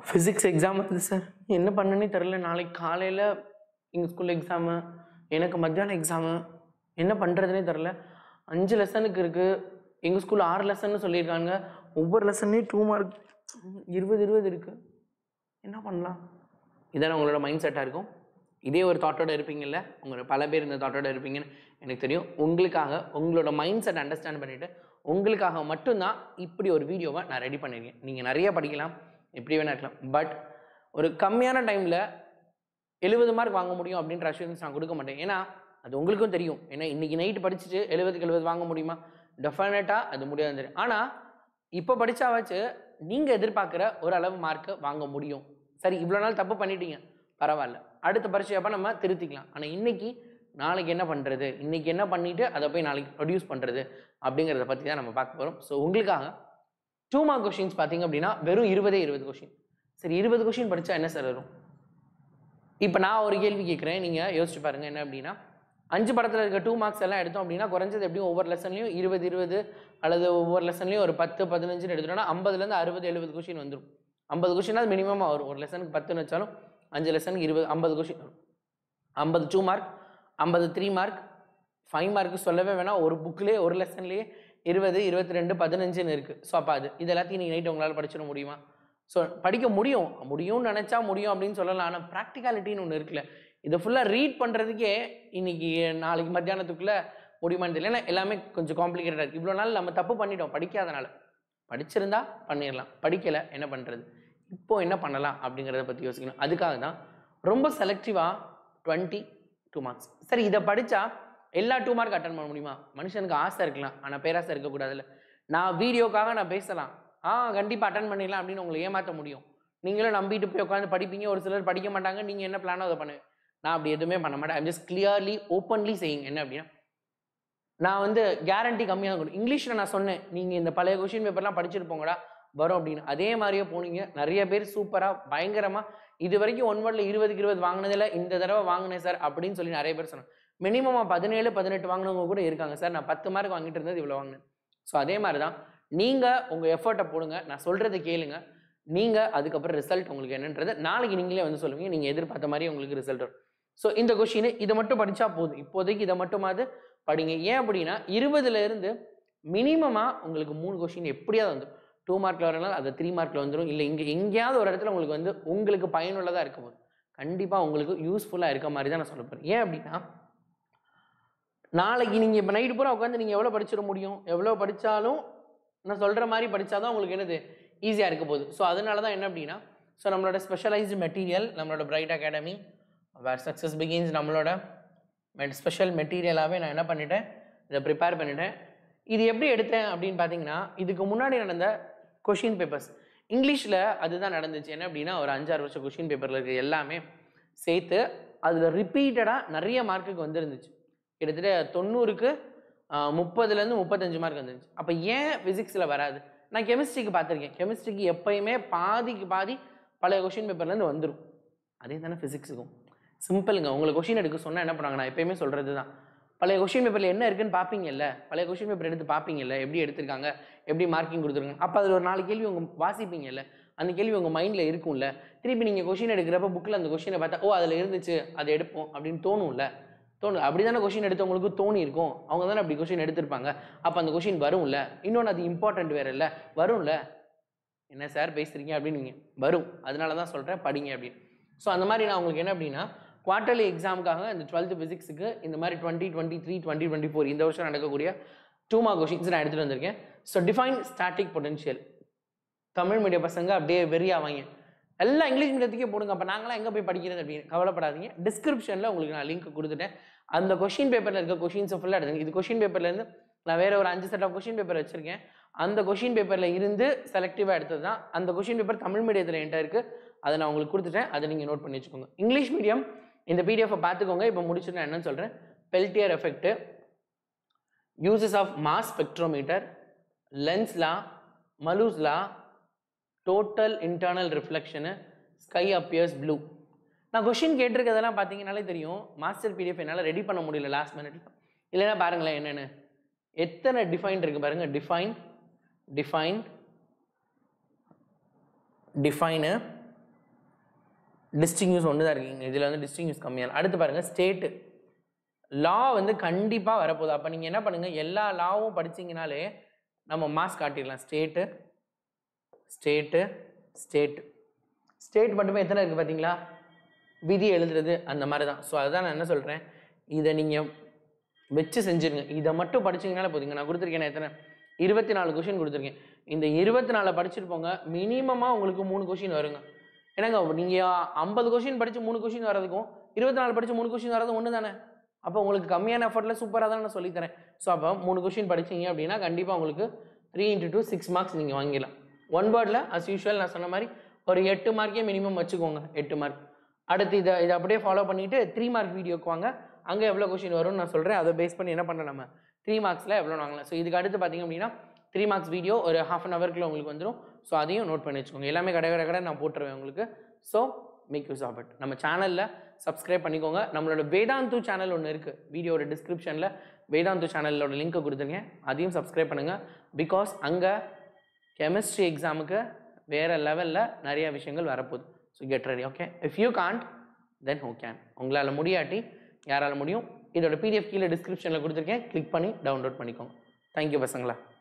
physics exam வருது sir என்ன பண்ணனே தெரில நாளைக்கு காலையில் எங்கள் ஸ்கூலில் எக்ஸாமு எனக்கு மத்தியானம் எக்ஸாமு என்ன பண்ணுறதுனே தெரில அஞ்சு லெசனுக்கு இருக்குது எங்கள் ஸ்கூலில் ஆறு லெசன்னு சொல்லியிருக்காங்க ஒவ்வொரு லெசன்லேயும் டூ மார்க் இருபது இருபது இருக்குது என்ன பண்ணலாம் இதானே உங்களோட மைண்ட் செட்டாக இருக்கும் இதே ஒரு தாட்டோட இருப்பீங்கல்ல உங்களோட பல பேர் இந்த தாட்டோட இருப்பீங்கன்னு எனக்கு தெரியும் உங்களுக்காக உங்களோட மைண்ட் செட் அண்டர்ஸ்டாண்ட் பண்ணிவிட்டு உங்களுக்காக மட்டும்தான் இப்படி ஒரு வீடியோவை நான் ரெடி பண்ணியிருக்கேன் நீங்கள் நிறைய படிக்கலாம் எப்படி வேணா இருக்கலாம் பட் ஒரு கம்மியான டைமில் எழுபது மார்க் வாங்க முடியும் அப்படின்ற அஷூரன்ஸ் நான் கொடுக்க மாட்டேன் ஏன்னா அது உங்களுக்கும் தெரியும் ஏன்னா இன்னைக்கு நைட்டு படிச்சுட்டு எழுபதுக்கு எழுபது வாங்க முடியுமா டெஃபினட்டாக அது முடியாது தெரியும் ஆனால் இப்போ படிச்சா வச்சு நீங்கள் எதிர்பார்க்குற ஒரு அளவு மார்க்கை வாங்க முடியும் சரி இவ்வளோ நாள் தப்பு பண்ணிட்டீங்க பரவாயில்ல அடுத்த பரீட்சையப்போ நம்ம திருத்திக்கலாம் ஆனால் இன்னைக்கு நாளைக்கு என்ன பண்ணுறது இன்னைக்கு என்ன பண்ணிட்டு அதை போய் நாளைக்கு ப்ரொடியூஸ் பண்ணுறது அப்படிங்கிறத பற்றி தான் நம்ம பார்க்க போகிறோம் ஸோ உங்களுக்காக டூ மார்க் கொஷின்ஸ் பார்த்தீங்க அப்படின்னா வெறும் இருபதே இருபது கொஷின் சரி இருபது கொஷின் படித்தா என்ன சார் வரும் இப்போ நான் ஒரு கேள்வி கேட்குறேன் நீங்கள் யோசிச்சு பாருங்கள் என்ன அப்படின்னா அஞ்சு படத்தில் இருக்க டூ மார்க்ஸ் எல்லாம் எடுத்தோம் அப்படின்னா குறைஞ்சது எப்படியும் ஒவ்வொரு லெசன்லையும் இருபது இருபது அல்லது ஒவ்வொரு லெசன்லையும் ஒரு பத்து பதினஞ்சுன்னு எடுத்துட்டோம்னா ஐம்பதுலேருந்து அறுபது எழுபது கொஷின் வந்துடும் ஐம்பது கொஷினாவது மினிமமாக வரும் ஒரு லெசனுக்கு பத்துன்னு வச்சாலும் அஞ்சு லெசனுக்கு இருபது ஐம்பது கொஷின் வரும் ஐம்பது டூ மார்க் ஐம்பது த்ரீ மார்க் ஃபைவ் மார்க்கு சொல்லவே வேணாம் ஒரு புக்லேயே ஒரு லெசன்லேயே இருபது இருபத்தி ரெண்டு பதினஞ்சுன்னு இருக்குது ஸோ அப்போ அது இது எல்லாத்தையும் நீங்கள் நைட் உங்களால் படிச்சிட முடியுமா ஸோ படிக்க முடியும் முடியும்னு நினச்சா முடியும் அப்படின்னு சொல்லலாம் ஆனால் ப்ராக்டிகாலிட்டின்னு ஒன்று இருக்குல்ல இதை ஃபுல்லாக ரீட் பண்ணுறதுக்கே இன்னைக்கு நாளைக்கு மத்தியானத்துக்குள்ளே முடியுமான்னு தெரியல ஏன்னா எல்லாமே கொஞ்சம் காம்ப்ளிகேட்டடாக இருக்குது இவ்வளோ நாள் நம்ம தப்பு பண்ணிட்டோம் படிக்காதனால படிச்சிருந்தா பண்ணிடலாம் படிக்கலை என்ன பண்ணுறது இப்போ என்ன பண்ணலாம் அப்படிங்கிறத பற்றி யோசிக்கணும் அதுக்காக தான் ரொம்ப செலக்டிவாக டுவெண்ட்டி டூ மார்க்ஸ் சரி இதை படித்தா எல்லா டூ மார்க் அட்டன் பண்ண முடியுமா மனுஷனுக்கு ஆசை இருக்கலாம் ஆனால் பேராசை இருக்கக்கூடாதுல்ல நான் வீடியோக்காக நான் பேசலாம் ஆ கண்டிப்பாக அட்டன் பண்ணிடலாம் அப்படின்னு உங்களை ஏமாற்ற முடியும் நீங்களும் நம்பிட்டு போய் உட்காந்து படிப்பீங்க ஒரு சிலர் படிக்க மாட்டாங்க நீங்கள் என்ன பிளானோ அதை பண்ணுவேன் நான் அப்படி எதுவுமே பண்ண மாட்டேன் ஐம் ஜஸ்ட் கிளியர்லி ஓப்பன்லி செய்யுங்க என்ன அப்படின்னா நான் வந்து கேரண்டி கம்மியாக இருக்கணும் இங்கிலீஷில் நான் சொன்னேன் நீங்கள் இந்த பழைய கொஷின் பேப்பர்லாம் படிச்சுட்டு போங்கடா வரும் அப்படின்னு அதே மாதிரியே போனீங்க நிறைய பேர் சூப்பராக பயங்கரமாக இது வரைக்கும் ஒன் வேர்டில் இருபதுக்கு இருபது வாங்கினதில் இந்த தடவை வாங்கினேன் சார் அப்படின்னு சொல்லி நிறைய பேர் சொன்னாங்க மினிமமாக பதினேழு பதினெட்டு வாங்கினவங்க கூட இருக்காங்க சார் நான் பத்து மார்க் வாங்கிட்டு இருந்தது இவ்வளோ வாங்கினேன் ஸோ அதே மாதிரி தான் நீங்கள் உங்கள் எஃபர்ட்டை போடுங்க நான் சொல்கிறத கேளுங்க நீங்கள் அதுக்கப்புறம் ரிசல்ட் உங்களுக்கு என்னன்றது நாளைக்கு நீங்களே வந்து சொல்லுவீங்க நீங்கள் எதிர்பார்த்த மாதிரி உங்களுக்கு ரிசல்ட் வரும் ஸோ இந்த கொஷின் இதை மட்டும் படித்தா போதும் இப்போதைக்கு இதை மட்டுமாவது படிங்க ஏன் அப்படின்னா இருபதுல இருந்து மினிமமாக உங்களுக்கு மூணு கொஷின் எப்படியாவது வந்துடும் டூ மார்க்கில் வரனால அது த்ரீ மார்க்கில் வந்துடும் இல்லை இங்கே எங்கேயாவது ஒரு இடத்துல உங்களுக்கு வந்து உங்களுக்கு பயனுள்ளதாக இருக்க போகுது கண்டிப்பாக உங்களுக்கு யூஸ்ஃபுல்லாக இருக்க மாதிரி தான் நான் சொல்ல போகிறேன் ஏன் அப்படின்னா நாளைக்கு நீங்கள் இப்போ நைட்டு பூரா உட்காந்து நீங்கள் எவ்வளோ படிச்சிட முடியும் எவ்வளோ படித்தாலும் நான் சொல்கிற மாதிரி படித்தாதான் உங்களுக்கு என்னது ஈஸியாக இருக்க போகுது ஸோ அதனால தான் என்ன அப்படின்னா ஸோ நம்மளோட ஸ்பெஷலைஸ்டு மெட்டீரியல் நம்மளோட Bright academy where success begins நம்மளோட ஸ்பெஷல் மெட்டீரியலாகவே நான் என்ன பண்ணிட்டேன் இதை ப்ரிப்பேர் பண்ணிட்டேன் இது எப்படி எடுத்தேன் அப்படின்னு பார்த்தீங்கன்னா இதுக்கு முன்னாடி நடந்த கொஷின் பேப்பர்ஸ் இங்கிலீஷில் அதுதான் நடந்துச்சு என்ன அப்படின்னா ஒரு அஞ்சாறு வருஷம் கொஷின் பேப்பரில் இருக்க எல்லாமே சேர்த்து அதில் ரிப்பீட்டடாக நிறைய மார்க்குக்கு வந்துருந்துச்சு கிட்டத்தட்ட தொண்ணூறுக்கு ஆஹ், முப்பதுலேருந்து முப்பத்தஞ்சு மார்க் வந்துருந்துச்சு அப்போ ஏன் ஃபிசிக்ஸில் வராது நான் கெமிஸ்ட்ரிக்கு பார்த்துருக்கேன் கெமிஸ்ட்ரிக்கு எப்பயுமே பாதிக்கு பாதி பழைய கொஷின் பேப்பர்லேருந்து வந்துடும் அதே தானே ஃபிசிக்ஸுக்கும் சிம்பிளுங்க உங்களுக்கு கொஷின் எடுக்க சொன்னால் என்ன பண்ணுவாங்க நான் எப்பயுமே சொல்கிறது தான் பழைய கொஷின் பேப்பரில் என்ன இருக்குன்னு பார்ப்பீங்கல்ல பழைய கொஷின் பேப்பர் எடுத்து பார்ப்பீங்கல்ல எப்படி எடுத்திருக்காங்க எப்படி மார்க்கிங் கொடுத்துருக்காங்க அப்போ அதில் ஒரு நாலு கேள்வி உங்கள் வாசிப்பீங்கல்ல அந்த கேள்வி உங்கள் மைண்டில் இருக்கும்ல திருப்பி நீங்கள் கொஷின் எடுக்கிறப்ப புக்கில் அந்த கொஷினை பார்த்தா ஓ அதில் இருந்துச்சு அதை எடுப்போம் அப்படின்னு தோணும்ல தோணும் அப்படி தானே கொஷின் எடுத்தவங்களுக்கு தோணி இருக்கும் அவங்க தானே அப்படி கொஷின் எடுத்திருப்பாங்க அப்போ அந்த கொஷின் வரும்ல இன்னொன்று அது இம்பார்ட்டன்ட் வேற இல்லை வரும்ல என்ன சார் பேசுறீங்க அப்படின்னு நீங்க வரும் அதனால தான் சொல்கிறேன் படிங்க அப்படின்னு ஸோ அந்த மாதிரி நான் உங்களுக்கு என்ன அப்படின்னா குவார்ட்டர்லி எக்ஸாமுக்காக இந்த டுவெல்த் ஃபிசிக்ஸுக்கு இந்த மாதிரி twenty twenty three twenty twenty four இந்த வருஷம் நடக்கக்கூடிய டூ மார்க் கொஷின்ஸ் நான் எடுத்துகிட்டு வந்திருக்கேன் so define static potential Tamil medium பசங்க அப்படியே வெறியாவாங்க எல்லாம் இங்கிலீஷ் மீடியத்துக்கே போடுங்க அப்போ நாங்களாம் எங்கே போய் படிக்கிறது அப்படின்னு கவலைப்படாதீங்க டிஸ்கிரிப்ஷனில் உங்களுக்கு நான் லிங்க் கொடுத்துட்டேன் அந்த கொஷின் பேப்பரில் இருக்க கொஷின்ஸை ஃபுல்லாக எடுத்துங்க இது கொஷின் பேப்பர்லேருந்து நான் வேற ஒரு அஞ்சு செட் ஆஃப் கொஷின் பேப்பர் வச்சிருக்கேன் அந்த கொஷின் பேப்பரில் இருந்து செலக்டிவாக எடுத்தது தான் அந்த கொஷின் பேப்பர் தமிழ் மீடியத்தில் என்கிட்ட இருக்குது அதை நான் உங்களுக்கு கொடுத்துட்டேன் அதை நீங்கள் நோட் பண்ணி வச்சுக்கோங்க இங்கிலீஷ் மீடியம் இந்த பிடிஎஃப் பார்த்துக்கோங்க இப்போ முடிச்சுட்டு நான் என்னன்னு சொல்கிறேன் Peltier effect uses of mass spectrometer lens law Malus law total internal reflection sky appears blue நான் கொஷின் கேட்டிருக்கதெல்லாம் பார்த்தீங்கனாலே தெரியும் மாஸ்டர் பிடிஎஃப் என்னால் ரெடி பண்ண முடியல லாஸ்ட் மினிட்ல இல்லைன்னா பாருங்களேன் என்னென்னு எத்தனை டிஃபைன் இருக்கு பாருங்க டிஃபைன் டிஃபைன் டிஃபைனு டிஸ்டிங்யூஸ் ஒன்று தான் இருக்கீங்க இதில் வந்து டிஸ்டிங்யூஸ் கம்மியான அடுத்து பாருங்கள் ஸ்டேட்டு லா வந்து கண்டிப்பாக வரப்போகுது அப்போ நீங்கள் என்ன பண்ணுங்கள் எல்லா லாவும் படிச்சீங்கனாலே நம்ம மாஸ் காட்டிடலாம் ஸ்டேட்டு ஸ்டேட்டு ஸ்டேட் ஸ்டேட் மட்டுமே எத்தனை இருக்குது பார்த்தீங்களா விதி எழுதுறது அந்த மாதிரி தான் ஸோ அதுதான் நான் என்ன சொல்கிறேன் இதை நீங்கள் வச்சு செஞ்சுருங்க இதை மட்டும் படிச்சீங்கனாலே போதுங்க நான் கொடுத்துருக்கேன் எத்தனை இருபத்தி நாலு கொஷின் கொடுத்துருக்கேன் இந்த இருபத்தி நாலை படிச்சுட்டு போங்க மினிமமாக உங்களுக்கு மூணு கொஷின் வருங்க என்னங்க நீங்கள் ஐம்பது கொஷின் படித்து மூணு கொஷின் வரதுக்கும் இருபத்தி நாலு படித்து மூணு கொஷின் வரது ஒன்று தானே அப்போ உங்களுக்கு கம்மியான எஃபர்ட்டில் சூப்பராக தான் நான் சொல்லித்தரேன் ஸோ அப்போ மூணு கொஷின் படிச்சீங்க அப்படின்னா கண்டிப்பாக உங்களுக்கு three into two six marks நீங்கள் வாங்கிடலாம் ஒன் வேர்டில் அஸ் யூஷுவல் நான் சொன்ன மாதிரி ஒரு எட்டு மார்க்கே மினிமம் வச்சுக்கோங்க எட்டு மார்க் அடுத்து இதை இதை அப்படியே ஃபாலோ பண்ணிவிட்டு த்ரீ மார்க் வீடியோக்கு வாங்க அங்கே எவ்வளோ கொஷின் வரும்னு நான் சொல்கிறேன் அதை பேஸ் பண்ணி என்ன பண்ணுறோம் நம்ம த்ரீ மார்க்ஸில் எவ்வளோ வாங்கலாம் ஸோ இதுக்கு அடுத்து பார்த்தீங்க அப்படின்னா த்ரீ மார்க்ஸ் வீடியோ ஒரு ஹாஃப் அன் ஹவருக்குள்ள உங்களுக்கு வந்துடும் ஸோ அதையும் நோட் பண்ணி வச்சுக்கோங்க எல்லாமே கடை கடை கடை நான் போட்டுருவேன் உங்களுக்கு so make use of it நம்ம சேனலில் சப்ஸ்கிரைப் பண்ணிக்கோங்க நம்மளோட வேதாந்து சேனல் ஒன்று இருக்குது வீடியோட டிஸ்கிரிப்ஷனில் வேதாந்து சேனலோட லிங்க்கை கொடுத்துருக்கேன் அதையும் சப்ஸ்கிரைப் பண்ணுங்கள் பிகாஸ் அங்கே கெமிஸ்ட்ரி எக்ஸாமுக்கு வேறு லெவலில் நிறைய விஷயங்கள் வரப்போகுது so get ready okay if you can't then who can உங்களால் முடியாட்டி யாரால முடியும் இதோட பிடிஎஃப் கீழே டிஸ்கிரிப்ஷனில் கொடுத்துருக்கேன் கிளிக் பண்ணி டவுன்லோட் பண்ணிக்கோங்க தேங்க்யூ பசங்களா